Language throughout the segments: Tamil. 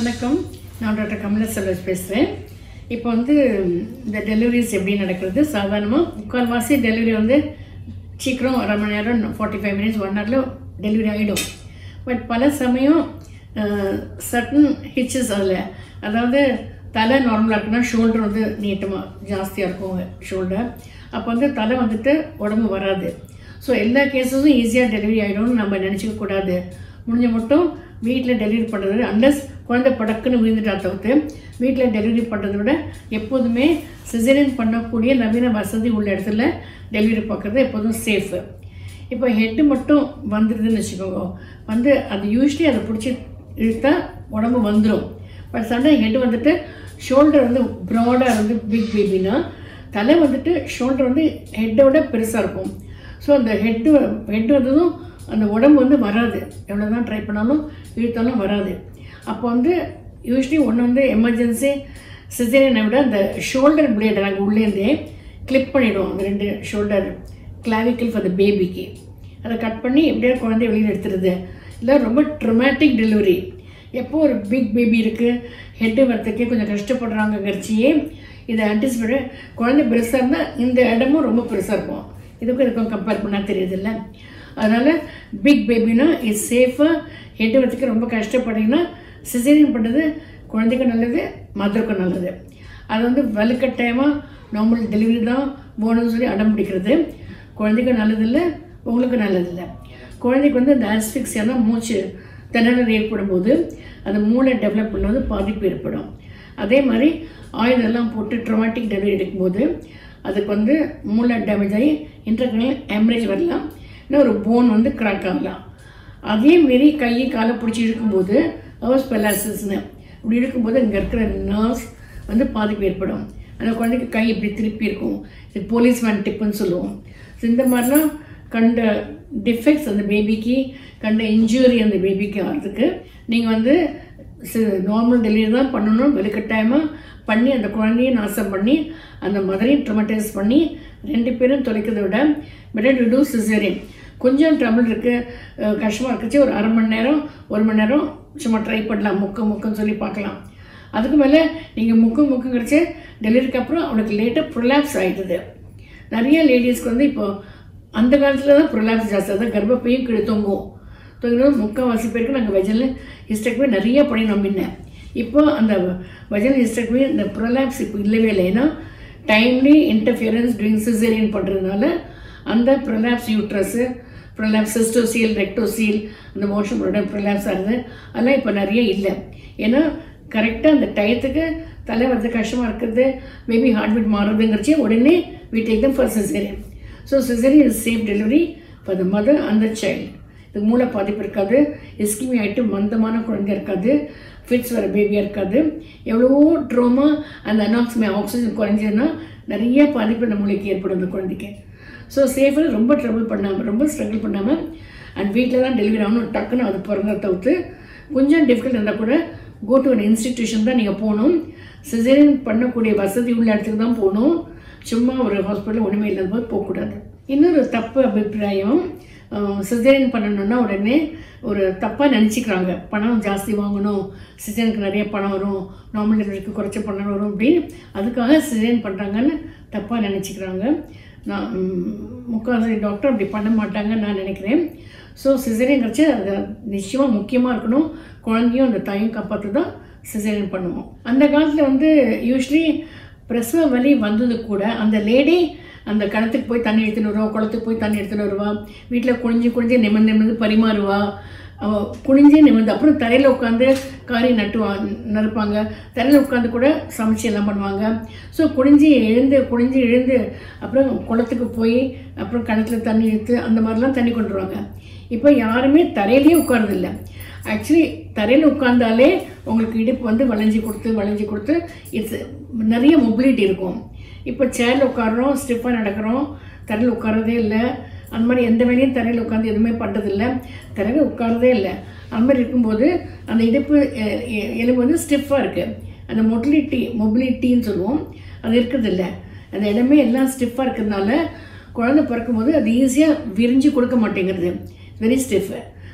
வணக்கம் நான் டாக்டர் கமலா செல்வராஜ் பேசுகிறேன் இப்போ வந்து இந்த டெலிவரிஸ் எப்படி நடக்கிறது சாதாரணமாக முக்கால்வாசி டெலிவரி வந்து சீக்கிரம் அரை மணி நேரம் ஃபார்ட்டி ஃபைவ் மினிட்ஸ் ஒன் ஹவரில் டெலிவரி ஆகிடும் பட் பல சமயம் சட்டன் ஹிச்சஸ் அதில் அதாவது தலை நார்மலாக இருக்குன்னா ஷோல்டர் வந்து நீட்டமாக ஜாஸ்தியாக இருக்கும் ஷோல்டர் அப்போ வந்து தலை வந்துட்டு உடம்பு வராது ஸோ எல்லா கேஸஸும் ஈஸியாக டெலிவரி ஆகிடும்னு நம்ம நினச்சிக்க கூடாது முடிஞ்ச மட்டும் வீட்டில் டெலிவரி பண்ணுறது அண்டஸ் குழந்தை படக்குன்னு விழுந்துட்டா தவிர்த்து வீட்டில் டெலிவரி பண்ணுறதை விட எப்போதுமே சிசரியன் பண்ணக்கூடிய நவீன வசதி உள்ள இடத்துல டெலிவரி பார்க்குறது எப்போதும் சேஃபு இப்போ ஹெட்டு மட்டும் வந்துடுதுன்னு வச்சுக்கோங்க வந்து அது யூஸ்வலி அதை பிடிச்சி இழுத்தா உடம்பு வந்துடும் பட் சடன் ஹெட் வந்துட்டு ஷோல்டர் வந்து ப்ராடாக வந்து பிக் பேபினா தலை வந்துட்டு ஷோல்டர் வந்து ஹெட்டோட பெருசாக இருக்கும் ஸோ அந்த ஹெட்டு ஹெட் வந்ததும் அந்த உடம்பு வந்து வராது எவ்வளோ தான் ட்ரை பண்ணாலும் இழுத்தாலும் வராது அப்போ வந்து யூஸ்வலி ஒன்று வந்து எமர்ஜென்சி சிசேரியனை விட அந்த ஷோல்டர் பிளேடை நாங்கள் உள்ளேருந்தே கிளிப் பண்ணிவிடுவோம் அந்த ரெண்டு ஷோல்டர் கிளாவிக்கல் ஃபார் த பேபிக்கு அதை கட் பண்ணி எப்படியா குழந்தைய வெளியில் எடுத்துருது இல்லை ரொம்ப ட்ரொமேட்டிக் டெலிவரி எப்போ ஒரு பிக் பேபி இருக்குது ஹெட்டு வரத்துக்கே கொஞ்சம் கஷ்டப்படுறாங்கங்கிறச்சியே இதை ஆன்டிசிபேட் குழந்தை பெருசாக இருந்தால் இந்த இடமும் ரொம்ப பெருசாக இருக்கும் இதுக்கும் இதுக்கும் கம்பேர் பண்ணால் தெரியுதுல்ல அதனால் பிக் பேபினா இட்ஸ் சேஃபாக ஹெட்டு வரத்துக்கு ரொம்ப கஷ்டப்பட்டீங்கன்னா சிசேரியன் பண்ணுறது குழந்தைக்கும் நல்லது மதருக்கும் நல்லது அது வந்து வலுக்கட்டாயமாக நார்மல் டெலிவரி தான் போகணும்னு சொல்லி அடம் பிடிக்கிறது குழந்தைக்கும் நல்லதில்லை உங்களுக்கும் நல்லதில்லை குழந்தைக்கு வந்து அந்த ஆஸ்பிக்ஸியான மூச்சு திணறல் ஏற்படும் போது அந்த மூளை டெவலப் பண்ணும்போது பாதிப்பு ஏற்படும் அதே மாதிரி ஆயுதம் எல்லாம் போட்டு ட்ரொமாட்டிக் டெலிவரி எடுக்கும்போது அதுக்கு வந்து மூளை டேமேஜ் ஆகி இன்டர்கனல் ஹேமரேஜ் வரலாம் இல்லை ஒரு போன் வந்து கிராக் ஆகலாம் அதே மாரி கையை காலை பிடிச்சி இழுக்கும்போது ஹவர்ஸ் பெலாசிஸ்னு இப்படி இழுக்கும்போது இங்கே இருக்கிற நர்வ்ஸ் வந்து பாதிப்பு ஏற்படும் அந்த குழந்தைக்கு கை இப்படி திருப்பி இருக்கும் இது போலீஸ்மேன் டிப்புன்னு சொல்லுவோம் ஸோ இந்த மாதிரிலாம் கண்ட டிஃபெக்ட்ஸ் அந்த பேபிக்கு கண்ட இன்ஜுரி அந்த பேபிக்கு ஆகிறதுக்கு நீங்கள் வந்து நார்மல் டெலிவரி தான் பண்ணணும் வெளிக்கட்டாயமாக பண்ணி அந்த குழந்தைய நாசம் பண்ணி அந்த மதரையும் ட்ரமட்டைஸ் பண்ணி ரெண்டு பேரும் தொலைக்கிறத விட பெட்டர் டு டூ சிசேரியன் கொஞ்சம் ட்ரபிள் இருக்குது கஷ்டமாக இருக்குச்சு ஒரு அரை மணி நேரம் ஒரு மணி நேரம் சும்மா ட்ரை பண்ணலாம் முக்க முக்குன்னு சொல்லி பார்க்கலாம் அதுக்கு மேலே நீங்கள் முக்கு முக்கு கிடச்சி டெலிவரிக்கு அப்புறம் அவனுக்கு லேட்டாக ப்ரொலாப்ஸ் ஆகிடுது நிறைய லேடிஸ்க்கு வந்து இப்போ அந்த காலத்தில் தான் ப்ரொலாப்ஸ் ஜாஸ்தி அதான் கர்ப்பப்பையும் கீழே தொங்கும் தொங்கினது முக்கால்வாசி பேருக்கு நாங்கள் வெஜல் ஹிஸ்டெக்மே நிறைய பண்ணினோம் முன்ன இப்போ அந்த வெஜல் ஹிஸ்டெக்மே இந்த ப்ரொலாப்ஸ் இப்போ இல்லவே இல்லை ஏன்னா டைம்லி இன்டர்ஃபியரன்ஸ் டூயிங் சிசேரியன் பண்ணுறதுனால அந்த ப்ரொலாப்ஸ் யூட்ரஸு ப்ரொலாப்ஸ் சிஸ்டோசீல் ரெக்டோசீல் அந்த மோஷன் ப்ரொலாப்ஸ் ஆகுது அதெல்லாம் இப்போ நிறைய இல்லை ஏன்னா கரெக்டாக அந்த டயத்துக்கு தலை வரது கஷ்டமாக இருக்கிறது மேபி ஹார்ட் பீட் மாறுறதுங்கிறச்சி உடனே we take them for caesarean so caesarean is safe delivery for the mother and the child இதுக்கு மூளை பாதிப்பு இருக்காது இஸ்கிமி ஆகிட்டு மந்தமான குழந்தை இருக்காது ஃபிட்ஸ் வர பேபியாக இருக்காது எவ்வளவோ ட்ரோமா அந்த அனாக்சிமே ஆக்சிஜன் குறைஞ்சதுன்னா நிறைய பாதிப்பு அந்த மூளைக்கு ஏற்படும் அந்த குழந்தைக்கு ஸோ சேஃபாக ரொம்ப ட்ரபிள் பண்ணாமல் ரொம்ப ஸ்ட்ரகிள் பண்ணாமல் அண்ட் வீட்டில் தான் டெலிவரி ஆகணும் டக்குன்னு அது பிறந்த தவிர்த்து கொஞ்சம் டிஃபிகல்ட் இருந்தால் கூட கோ டு அன் இன்ஸ்டிடியூஷன் தான் நீங்கள் போகணும் சிசேரியன் பண்ணக்கூடிய வசதி உள்ள இடத்துக்கு தான் போகணும் சும்மா ஒரு ஹாஸ்பிட்டல் ஒன்றுமே இல்லாத போது போகக்கூடாது இன்னொரு தப்பு அபிப்பிராயம் சிசேரியன் பண்ணணும்னா உடனே ஒரு தப்பாக நினச்சிக்கிறாங்க பணம் ஜாஸ்தி வாங்கணும் சிசேரியனுக்கு நிறைய பணம் வரும் நார்மல் டெலிவரிக்கு குறைச்ச பணம் வரும் அப்படின்னு அதுக்காக சிசேரியன் பண்ணுறாங்கன்னு தப்பாக நினச்சிக்கிறாங்க நான் முக்கால்வாசி டாக்டர் அப்படி பண்ண மாட்டாங்கன்னு நான் நினைக்கிறேன் ஸோ சிசேரியன் கிடச்சி அது நிச்சயமாக முக்கியமாக இருக்கணும் குழந்தையும் அந்த தாயும் காப்பாற்று தான் சிசேரியன் பண்ணுவோம் அந்த காலத்தில் வந்து யூஸ்வலி பிரசவ வலி வந்தது கூட அந்த லேடி அந்த கிணத்துக்கு போய் தண்ணி எடுத்துன்னு வருவா குளத்துக்கு போய் தண்ணி எடுத்துன்னு வருவா வீட்டில் குனிஞ்சு குனிஞ்சு நிமிர்ந்து நிமிர்ந்து பரிமாறுவா அவள் குனிஞ்சு நிமிர்ந்து அப்புறம் தரையில் உட்காந்து காரி நட்டுவா நறுப்பாங்க தரையில் உட்காந்து கூட சமைச்சு எல்லாம் பண்ணுவாங்க ஸோ குனிஞ்சு எழுந்து குனிஞ்சு எழுந்து அப்புறம் குளத்துக்கு போய் அப்புறம் கிணத்துல தண்ணி எடுத்து அந்த மாதிரிலாம் தண்ணி கொண்டு வருவாங்க இப்போ யாருமே தரையிலேயே உட்காரதில்ல ஆக்சுவலி தரையில் உட்காந்தாலே உங்களுக்கு இடுப்பு வந்து வளைஞ்சி கொடுத்து வளைஞ்சி கொடுத்து இட்ஸ் நிறைய மொபிலிட்டி இருக்கும் இப்போ சேரில் உட்காடுறோம் ஸ்டிஃபாக நடக்கிறோம் தரையில் உட்காரதே இல்லை அந்த மாதிரி எந்த வேலையும் தரையில் உட்காந்து எதுவுமே பண்ணுறதில்ல தரையில் உட்காரதே இல்லை அந்த மாதிரி இருக்கும்போது அந்த இடுப்பு எ- எ- எலும்பு வந்து ஸ்டிஃபாக இருக்குது அந்த மொபிலிட்டி மொபிலிட்டின்னு சொல்லுவோம் அது இருக்கிறதில்ல அந்த இடமே எல்லாம் ஸ்டிஃபாக இருக்கிறதுனால குழந்தை பிறக்கும்போது அது ஈஸியாக விரிஞ்சு கொடுக்க மாட்டேங்கிறது வெரி ஸ்டிஃப்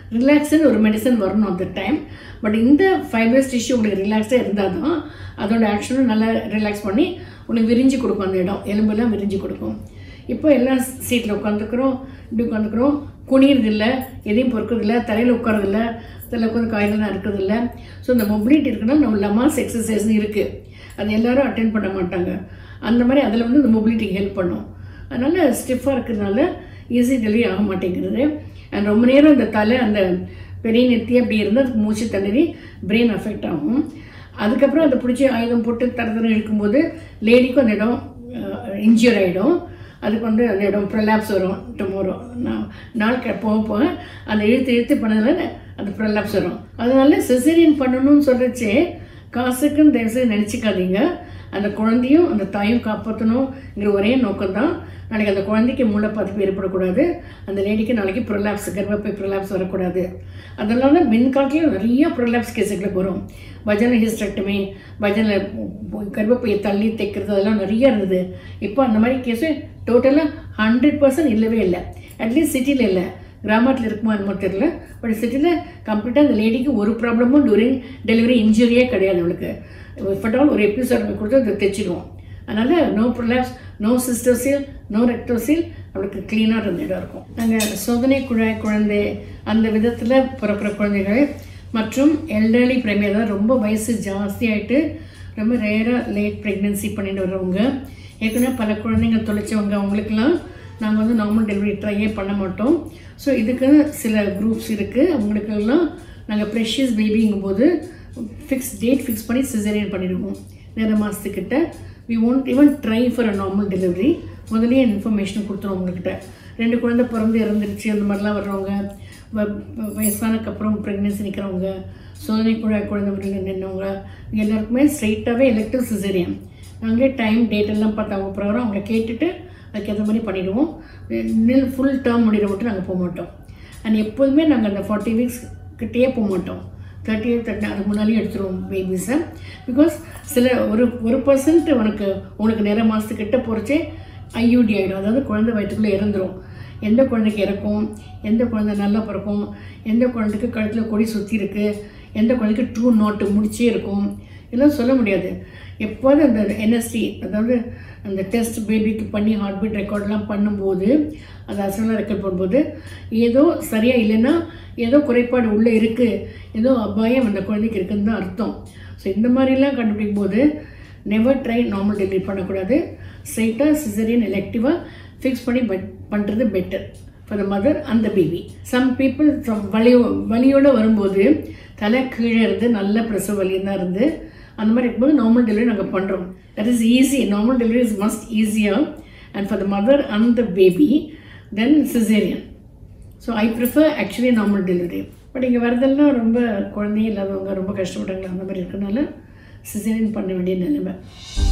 ரிலாக்ஸ்னு ஒரு மெடிசன் வரணும் அந்த டைம் பட் இந்த ஃபைபர்ஸ் டிஷ்யூ உங்களுக்கு ரிலாக்ஸாக இருந்தால் தான் அதோட ஆக்ஷனும் நல்லா ரிலாக்ஸ் பண்ணி உனக்கு விரிஞ்சு கொடுக்கும் அந்த இடம் எலும்பெல்லாம் விரிஞ்சு கொடுக்கும் இப்போ எல்லாம் சீட்டில் உட்காந்துக்கிறோம் இப்படி உட்காந்துக்கிறோம் குனியறது இல்லை எதையும் பொறுக்கிறதில்ல தலையில் உட்காரதில்ல தலையில் உட்காந்து காய்கறிலாம் இருக்கிறதில்ல ஸோ இந்த மொபிலிட்டி இருக்குன்னா நம்ம லமாஸ் எக்ஸசைஸ்னு இருக்குது அது எல்லாரும் அட்டென்ட் பண்ண மாட்டாங்க அந்த மாதிரி அதில் வந்து இந்த மொபிலிட்டிக்கு ஹெல்ப் பண்ணும் அதனால் ஸ்டிஃபாக இருக்கிறதுனால ஈஸி டெலிவரி ஆக மாட்டேங்கிறது அண்ட் ரொம்ப நேரம் இந்த தலை அந்த பெரிய நெத்தி அப்படி இருந்தால் அதுக்கு மூச்சு தண்ணி பிரெயின் அஃபெக்ட் ஆகும் அதுக்கப்புறம் அதை பிடிச்சி ஆயுதம் போட்டு தர தர இழுக்கும்போது லேடிக்கும் அந்த இடம் இன்ஜூர் ஆகிடும் அதுக்கு வந்து அந்த இடம் ப்ரொலாப்ஸ் வரும் டுமாரோ நாள் க- போக போக அந்த இழுத்து இழுத்து பண்ணதுனால அந்த ப்ரொலாப்ஸ் வரும் அதனால சிசேரியன் பண்ணணும்னு சொல்கிறச்சே காசுக்குன்னு தயவுசெய்து நினச்சிக்காதீங்க அந்த குழந்தையும் அந்த தாயும் காப்பாற்றணுங்கிற ஒரே நோக்கம் தான் நாளைக்கு அந்த குழந்தைக்கு மூளைப்பாதிப்பு ஏற்படக்கூடாது அந்த லேடிக்கு நாளைக்கு ப்ரொலாப்ஸ் கர்ப்பப்பை ப்ரொலாப்ஸ் வரக்கூடாது அதனால மின்காட்டிலும் நிறைய ப்ரொலாப்ஸ் கேஸுகளுக்கு வரும் வஜன ஹிஸ்டெக்டமி வஜன கர்ப்பப்பையை தள்ளி தைக்கிறது அதெல்லாம் நிறைய இருந்தது இப்போ அந்த மாதிரி கேஸு டோட்டலாக ஹண்ட்ரட் பர்சன்ட் இல்லவே இல்லை அட்லீஸ்ட் சிட்டியில் இல்லை கிராமத்தில் இருக்குமா என்னமோ தெரியல பட் சிட்டியில் கம்ப்ளீட்டாக அந்த லேடிக்கு ஒரு ப்ராப்ளமும் டூரிங் டெலிவரி இன்ஜுரியே கிடையாது அவளுக்கு ஃபட்டால் ஒரு எபிசோட் கொடுத்து அதை தைச்சிடுவோம் அதனால் no prolapse no cystocele no rectocele அவளுக்கு க்ளீனாக இருந்த இடம் இருக்கும் நாங்கள் சோதனை குழாய் குழந்தை அந்த விதத்தில் பிறக்கிற குழந்தைகள் மற்றும் எல்டர்லி பிரைமரி அதாவது ரொம்ப வயசு ஜாஸ்தியாயிட்டு ரொம்ப ரேராக லேட் ப்ரெக்னென்சி பண்ணிட்டு வர்றவங்க ஏற்கனவே பல குழந்தைங்க தொலைச்சவங்க அவங்களுக்கெல்லாம் நாங்கள் வந்து நார்மல் டெலிவரி ட்ரையே பண்ண மாட்டோம் ஸோ இதுக்கு சில குரூப்ஸ் இருக்குது அவங்களுக்கெல்லாம் நாங்கள் ப்ரெஷியஸ் பேபிங்கும் போது ஃபிக்ஸ் டேட் ஃபிக்ஸ் பண்ணி சிசேரியன் பண்ணிடுவோம் நேர மாதத்துக்கிட்ட we won't even try for a normal delivery முதல்லயே இன்ஃபர்மேஷன் கொடுத்துருவோம் உங்ககிட்ட ரெண்டு குழந்தை பிறந்து இறந்துருச்சு அந்த மாதிரிலாம் வர்றவங்க வ- வ- வயசானதுக்கு அப்புறம் ப்ரெக்னென்சி நிற்கிறவங்க சோதனை குழாய் குழந்தை முறையில் நின்றவங்க இவங்க எல்லாருக்குமே ஸ்ட்ரைட்டாகவே எலக்டிவ் சிசேரியன் நாங்களே டைம் டேட் எல்லாம் பார்த்து அவங்க ப்ரோக்ராம் அவங்கள கேட்டுட்டு அதுக்கேற்ற மாதிரி பண்ணிடுவோம் நில் ஃபுல் டேர்ம் முடிகிற மட்டும் நாங்கள் போக மாட்டோம் அண்ட் எப்போதுமே நாங்கள் அந்த ஃபார்ட்டி வீக்ஸ் கிட்டேயே போக மாட்டோம் தேர்ட்டி தேர்ட்டி அதுக்கு முன்னாலேயே எடுத்துருவோம் பேபிஸை பிகாஸ் சில ஒரு ஒரு பர்சன்ட் உனக்கு உனக்கு நேர மாதத்துக்கிட்ட போகிறச்சே ஐயூடி ஆகிடும் அதாவது குழந்தை வயிற்றுக்குள்ளே இறந்துரும் எந்த குழந்தைக்கு இறக்கும் எந்த குழந்தை நல்லா பிறக்கும் எந்த குழந்தைக்கு கழுத்தில் கொடி சுற்றி இருக்கு எந்த குழந்தைக்கு ட்ரூ நோட்டு முடிச்சே இருக்கும் இதெல்லாம் சொல்ல முடியாது எப்போது அந்த என்எஸ்டி அதாவது அந்த டெஸ்ட் பேபிக்கு பண்ணி ஹார்ட் பீட் ரெக்கார்ட்லாம் பண்ணும்போது அந்த அசலாம் ரெக்கார்ட் பண்ணும்போது ஏதோ சரியாக இல்லைன்னா ஏதோ குறைபாடு உள்ளே இருக்குது ஏதோ அபாயம் அந்த குழந்தைக்கு இருக்குன்னு தான் அர்த்தம் ஸோ இந்த மாதிரிலாம் கண்டுபிடிக்கும் போது நெவர் ட்ரை நார்மல் டெலிவரி பண்ணக்கூடாது ஸ்ட்ரைட்டாக சிசரியன் எலெக்டிவாக ஃபிக்ஸ் பண்ணி பெட் பண்ணுறது பெட்டர் ஃபார் த மதர் அந்த பேபி சம் பீப்புள் வலியோ வலியோடு வரும்போது தலை கீழே இருந்து நல்ல பிரசவ வலியும் தான் இருந்து அந்த மாதிரி இருக்கும்போது நார்மல் டெலிவரி நாங்கள் பண்ணுறோம் that is easy normal delivery is must ஈஸியாக and for the mother and the baby then caesarean so I prefer actually normal delivery but இங்கே வரதெல்லாம் ரொம்ப குழந்தையும் இல்லாதவங்க ரொம்ப கஷ்டப்பட்டாங்க அந்த மாதிரி இருக்கனால சிசேரியன் பண்ண வேண்டிய நிலைமை